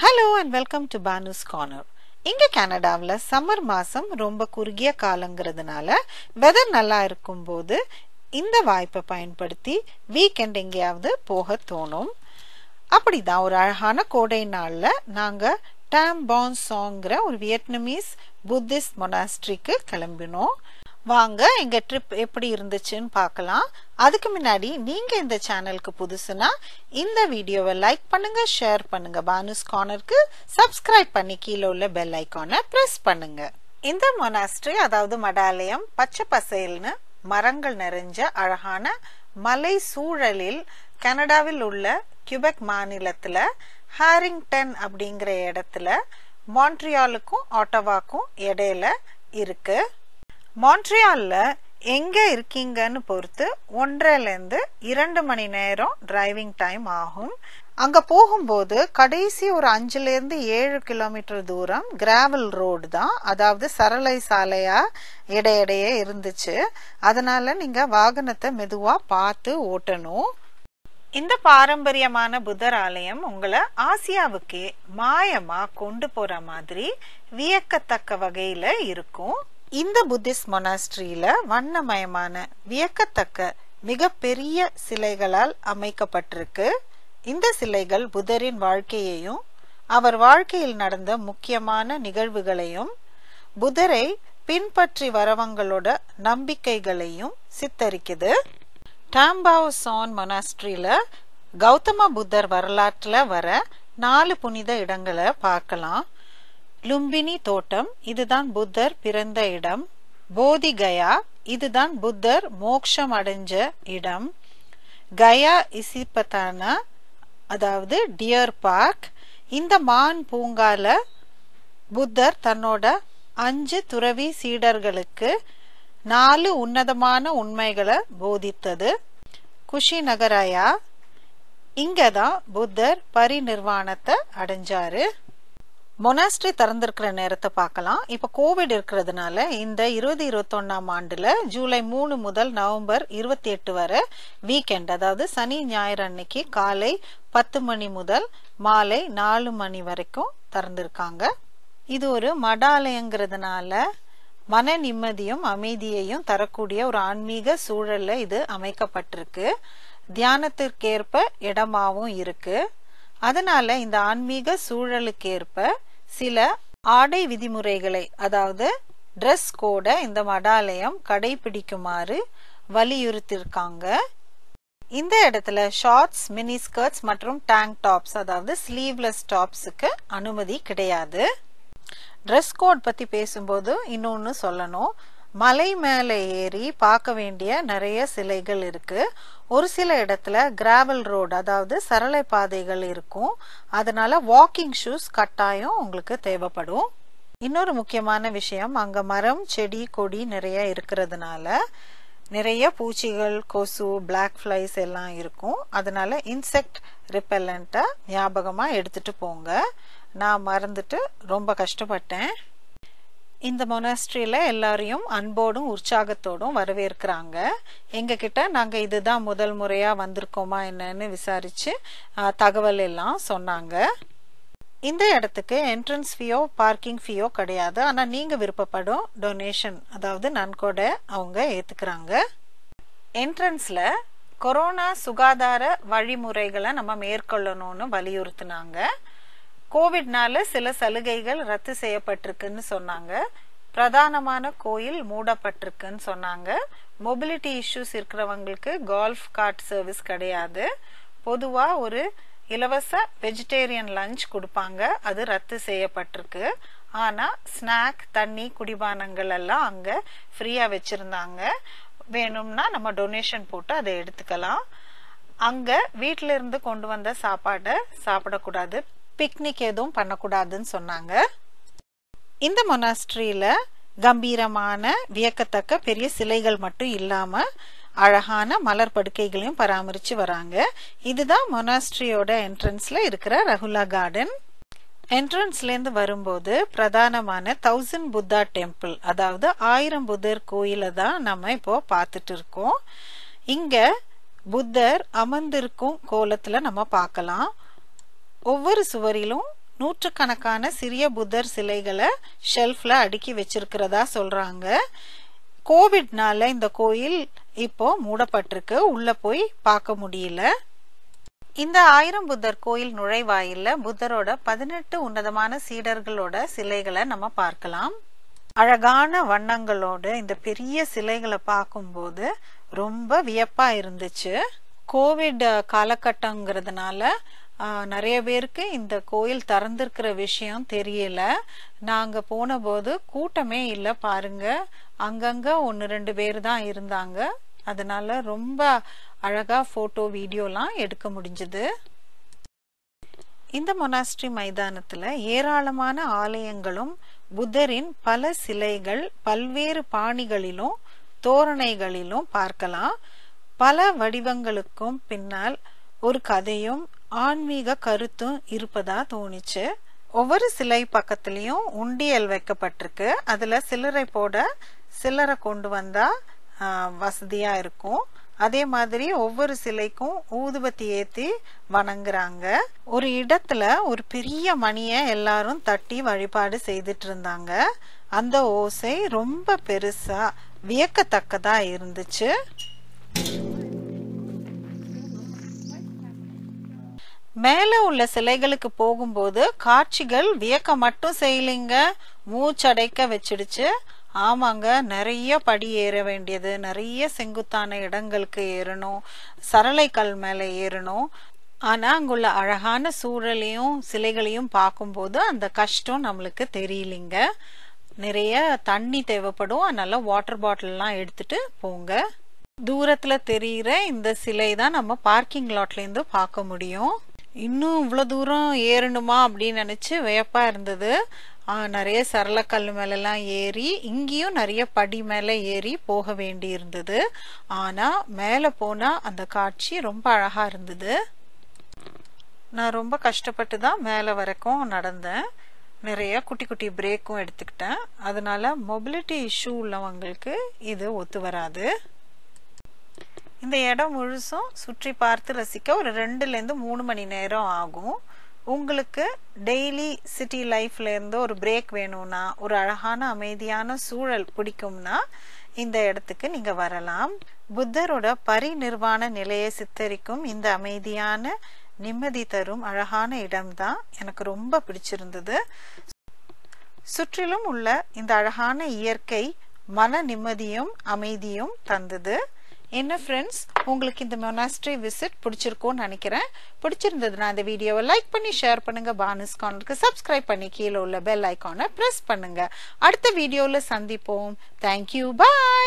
hello and welcome to Banu's corner இங்க கனடாவில் summer மாசம் ரொம்ப குறுகிய காலங்கிறதுனால வெதர் நல்லா இருக்கும்போது இந்த வாய்ப்பை பயன்படுத்தி வீக்கெண்ட் எங்கேயாவது போக தோணும் அப்படிதான் ஒரு அழகான கோடை நாள்ல நாங்க டாம் பான் சாங்கிற ஒரு வியட்நமீஸ் புத்திஸ்ட் மொனாஸ்ட்ரிக்கு கிளம்பினோம் வாங்க எங்க ட்ரிப் எப்படி இருந்துச்சுன்னு பார்க்கலாம் அதுக்கு முன்னாடி நீங்க இந்த சேனலுக்கு புதுசுனா இந்த வீடியோவை லைக் பண்ணுங்க ஷேர் பண்ணுங்க பானுஸ் கார்னருக்கு சப்ஸ்கிரைப் பண்ணி கீழே உள்ள பெல் ஐக்கானை பிரஸ் பண்ணுங்க இந்த மொனாஸ்ட்ரி அதாவது மடாலயம் பச்சை பசேல்னு மரங்கள் நிறைஞ்ச அழகான மலை சூழலில் கனடாவில் உள்ள கியூபெக் மாநிலத்துல ஹாரிங்டன் அப்படிங்கிற இடத்துல மான்ட்ரியாலுக்கும் ஆட்டோவாக்கும் இடையில இருக்கு மான்ட்ரியால்ல எங்க இருக்கீங்கன்னு பொறுத்து ஒன்றரைலேருந்து இரண்டு மணி நேரம் டிரைவிங் டைம் ஆகும் அங்க போகும்போது கடைசி ஒரு அஞ்சுல இருந்து ஏழு கிலோமீட்டர் தூரம் கிராவல் ரோடு தான் அதாவது சரளை சாலையா இடையிடையே இருந்துச்சு அதனால நீங்க வாகனத்தை மெதுவா பார்த்து ஓட்டணும் இந்த பாரம்பரியமான புத்தர் ஆலயம் உங்களை ஆசியாவுக்கே மாயமா கொண்டு போற மாதிரி வியக்கத்தக்க வகையில இருக்கும் இந்த புத்திஸ்ட் மொனாஸ்ட்ரியில வண்ணமயமான வியக்கத்தக்க மிகப்பெரிய சிலைகளால் அமைக்கப்பட்டிருக்கு இந்த சிலைகள் புத்தரின் வாழ்க்கையையும் அவர் வாழ்க்கையில் நடந்த முக்கியமான நிகழ்வுகளையும் புத்தரை பின்பற்றி வரவங்களோட நம்பிக்கைகளையும் சித்தரிக்குது டாம்பாவ் சான் மொனாஸ்ட்ரியில கௌதம புத்தர் வரலாற்றுல வர நாலு புனித இடங்களை பார்க்கலாம் லும்பினி தோட்டம் இதுதான் புத்தர் பிறந்த இடம் போதி கயா இதுதான் புத்தர் மோக்ஷம் அடைஞ்ச இடம் கயா இசிபத்தானா அதாவது டியர் பார்க் இந்த மான் பூங்கால புத்தர் தன்னோட அஞ்சு துறவி சீடர்களுக்கு நாலு உன்னதமான உண்மைகளை போதித்தது குஷி நகராயா இங்கதான் புத்தர் பரிநிர்வாணத்தை அடைஞ்சாரு மொனாஸ்ட்ரி திறந்திருக்கிற நேரத்தை பார்க்கலாம் இப்போ கோவிட் இருக்கிறதுனால இந்த இருபது இருபத்தொன்னாம் ஆண்டுல ஜூலை மூணு முதல் நவம்பர் இருபத்தி எட்டு வரை வீக்கெண்ட் அதாவது சனி ஞாயிறு அன்னைக்கு காலை பத்து மணி முதல் மாலை நாலு மணி வரைக்கும் திறந்திருக்காங்க இது ஒரு மடாலயங்கிறதுனால மன நிம்மதியும் அமைதியையும் தரக்கூடிய ஒரு ஆன்மீக சூழல்ல இது அமைக்கப்பட்டிருக்கு தியானத்திற்கேற்ப இடமாவும் இருக்கு அதனால இந்த ஆன்மீக சூழலுக்கேற்ப சில ஆடை விதிமுறைகளை அதாவது ட்ரெஸ் கோட இந்த மடாலயம் கடைபிடிக்குமாறு வலியுறுத்திருக்காங்க இந்த இடத்துல ஷார்ட்ஸ் மினி ஸ்கர்ட்ஸ் மற்றும் டேங்க் டாப்ஸ் அதாவது ஸ்லீவ்லெஸ் டாப்ஸுக்கு அனுமதி கிடையாது ட்ரெஸ் கோட் பத்தி பேசும்போது இன்னொன்னு சொல்லணும் மலை மேலே ஏறி பார்க்க வேண்டிய நிறைய சிலைகள் இருக்கு ஒரு சில இடத்துல கிராவல் ரோடு அதாவது சரளை பாதைகள் இருக்கும் அதனால வாக்கிங் ஷூஸ் கட்டாயம் உங்களுக்கு தேவைப்படும் இன்னொரு முக்கியமான விஷயம் அங்க மரம் செடி கொடி நிறைய இருக்கிறதுனால நிறைய பூச்சிகள் கொசு பிளாக் ஃப்ளைஸ் எல்லாம் இருக்கும் அதனால இன்செக்ட் ரிப்பெல்லண்ட்டை ஞாபகமா எடுத்துட்டு போங்க நான் மறந்துட்டு ரொம்ப கஷ்டப்பட்டேன் இந்த மொனாஸ்ட்ரியில எல்லாரையும் அன்போடும் உற்சாகத்தோடும் வரவேற்கிறாங்க எங்க கிட்ட நாங்க இதுதான் முதல் முறையா வந்திருக்கோமா என்னன்னு விசாரிச்சு தகவல் எல்லாம் சொன்னாங்க இந்த இடத்துக்கு என்ட்ரன்ஸ் ஃபீயோ பார்க்கிங் ஃபீயோ கிடையாது ஆனா நீங்க விருப்பப்படும் டொனேஷன் அதாவது நன்கொடை அவங்க ஏத்துக்கிறாங்க என்ட்ரன்ஸ்ல கொரோனா சுகாதார வழிமுறைகளை நம்ம மேற்கொள்ளணும்னு வலியுறுத்தினாங்க கோவிட்னால சில சலுகைகள் ரத்து செய்யப்பட்டிருக்குன்னு சொன்னாங்க பிரதானமான கோயில் மூடப்பட்டிருக்குன்னு சொன்னாங்க மொபிலிட்டி இஷ்யூஸ் இருக்கிறவங்களுக்கு கால்ஃப் கார்ட் சர்வீஸ் கிடையாது பொதுவா ஒரு இலவச வெஜிடேரியன் லஞ்ச் கொடுப்பாங்க அது ரத்து செய்யப்பட்டிருக்கு ஆனா ஸ்நாக் தண்ணி குடிபானங்கள் எல்லாம் அங்க ஃப்ரீயா வச்சிருந்தாங்க வேணும்னா நம்ம டொனேஷன் போட்டு அதை எடுத்துக்கலாம் அங்க வீட்டில இருந்து கொண்டு வந்த சாப்பாடை சாப்பிடக்கூடாது பிக்னிக் எதுவும் பண்ணக்கூடாதுன்னு சொன்னாங்க இந்த மொனாஸ்ட்ரியில கம்பீரமான வியக்கத்தக்க பெரிய சிலைகள் மட்டும் இல்லாம அழகான மலர் படுக்கைகளையும் பராமரிச்சு வராங்க இதுதான் மொனாஸ்ட்ரியோட என்ட்ரன்ஸ்ல இருக்கிற ரகுலா கார்டன் என்ட்ரன்ஸ்ல இருந்து வரும்போது பிரதானமான தௌசண்ட் புத்தா டெம்பிள் அதாவது ஆயிரம் புத்தர் கோயில தான் நம்ம இப்போ பார்த்துட்டு இருக்கோம் இங்க புத்தர் அமர்ந்திருக்கும் கோலத்துல நம்ம பார்க்கலாம் ஒவ்வொரு சுவரிலும் நூற்றுக்கணக்கான சிறிய புத்தர் சிலைகளை ஷெல்ஃப்ல அடுக்கி வச்சிருக்கிறதா சொல்றாங்க கோவிட்னால இந்த கோயில் இப்போ மூடப்பட்டிருக்கு உள்ள போய் பார்க்க முடியல இந்த ஆயிரம் புத்தர் கோயில் நுழைவாயில்ல புத்தரோட பதினெட்டு உன்னதமான சீடர்களோட சிலைகளை நம்ம பார்க்கலாம் அழகான வண்ணங்களோட இந்த பெரிய சிலைகளை பார்க்கும்போது ரொம்ப வியப்பா இருந்துச்சு கோவிட் காலகட்டங்கிறதுனால நிறைய பேருக்கு இந்த கோயில் திறந்திருக்கிற விஷயம் தெரியல நாங்க போன போது கூட்டமே இல்லை பாருங்க அங்கங்க ஒன்று ரெண்டு பேர் தான் இருந்தாங்க அதனால ரொம்ப அழகா போட்டோ வீடியோலாம் எடுக்க முடிஞ்சது இந்த மொனாஸ்ட்ரி மைதானத்துல ஏராளமான ஆலயங்களும் புத்தரின் பல சிலைகள் பல்வேறு பாணிகளிலும் தோரணைகளிலும் பார்க்கலாம் பல வடிவங்களுக்கும் பின்னால் ஒரு கதையும் ஆன்மீக கருத்தும் இருப்பதா தோணுச்சு ஒவ்வொரு சிலை பக்கத்துலயும் உண்டியல் வைக்கப்பட்டிருக்கு அதுல சில்லறை போட சில்லறை கொண்டு வந்தா வசதியா இருக்கும் அதே மாதிரி ஒவ்வொரு சிலைக்கும் ஊதுபத்தி ஏத்தி வணங்குறாங்க ஒரு இடத்துல ஒரு பெரிய மணிய எல்லாரும் தட்டி வழிபாடு செய்துட்டு இருந்தாங்க அந்த ஓசை ரொம்ப பெருசா வியக்கத்தக்கதா இருந்துச்சு மேல உள்ள சிலைகளுக்கு போகும்போது காட்சிகள் வியக்க மட்டும் செய்யலைங்க மூச்சடைக்க வச்சிடுச்சு ஆமாங்க நிறைய படி ஏற வேண்டியது நிறைய செங்குத்தான இடங்களுக்கு ஏறணும் சரளை கல் மேல ஏறணும் ஆனா அங்குள்ள அழகான சூழலையும் சிலைகளையும் பார்க்கும்போது அந்த கஷ்டம் நம்மளுக்கு தெரியலிங்க நிறைய தண்ணி தேவைப்படும் அதனால வாட்டர் பாட்டில்லாம் எடுத்துட்டு போங்க தூரத்துல தெரியிற இந்த சிலை தான் நம்ம பார்க்கிங் லாட்ல இருந்து பார்க்க முடியும் இன்னும் இவ்வளவு தூரம் ஏறணுமா அப்படின்னு நினைச்சு வியப்பா இருந்தது நிறைய சரளக்கல் மேலெல்லாம் ஏறி இங்கேயும் நிறைய படி மேல ஏறி போக வேண்டி இருந்தது ஆனா மேல போனா அந்த காட்சி ரொம்ப அழகா இருந்தது நான் ரொம்ப கஷ்டப்பட்டு தான் மேல வரைக்கும் நடந்தேன் நிறைய குட்டி குட்டி பிரேக்கும் எடுத்துக்கிட்டேன் அதனால மொபிலிட்டி இஷ்யூ உள்ளவங்களுக்கு இது ஒத்து வராது இந்த இடம் முழுசும் சுற்றி பார்த்து ரசிக்க ஒரு ரெண்டுலேருந்து மூணு மணி நேரம் ஆகும் உங்களுக்கு டெய்லி சிட்டி லைஃப்ல இருந்து ஒரு பிரேக் வேணும்னா ஒரு அழகான அமைதியான சூழல் பிடிக்கும்னா இந்த இடத்துக்கு நீங்க வரலாம் புத்தரோட பரிநிர்வாண நிலையை சித்தரிக்கும் இந்த அமைதியான நிம்மதி தரும் அழகான இடம்தான் எனக்கு ரொம்ப பிடிச்சிருந்தது சுற்றிலும் உள்ள இந்த அழகான இயற்கை மன நிம்மதியும் அமைதியும் தந்தது என்ன ஃப்ரெண்ட்ஸ் உங்களுக்கு இந்த மொனாஸ்ட்ரி விசிட் பிடிச்சிருக்கும்னு நினைக்கிறேன் பிடிச்சிருந்ததுன்னா இந்த வீடியோவை லைக் பண்ணி ஷேர் பண்ணுங்க பானஸ் கார்னருக்கு சப்ஸ்கிரைப் பண்ணி கீழே உள்ள பெல் ஐக்கானை ப்ரெஸ் பண்ணுங்க அடுத்த வீடியோவில் சந்திப்போம் தேங்க்யூ பாய்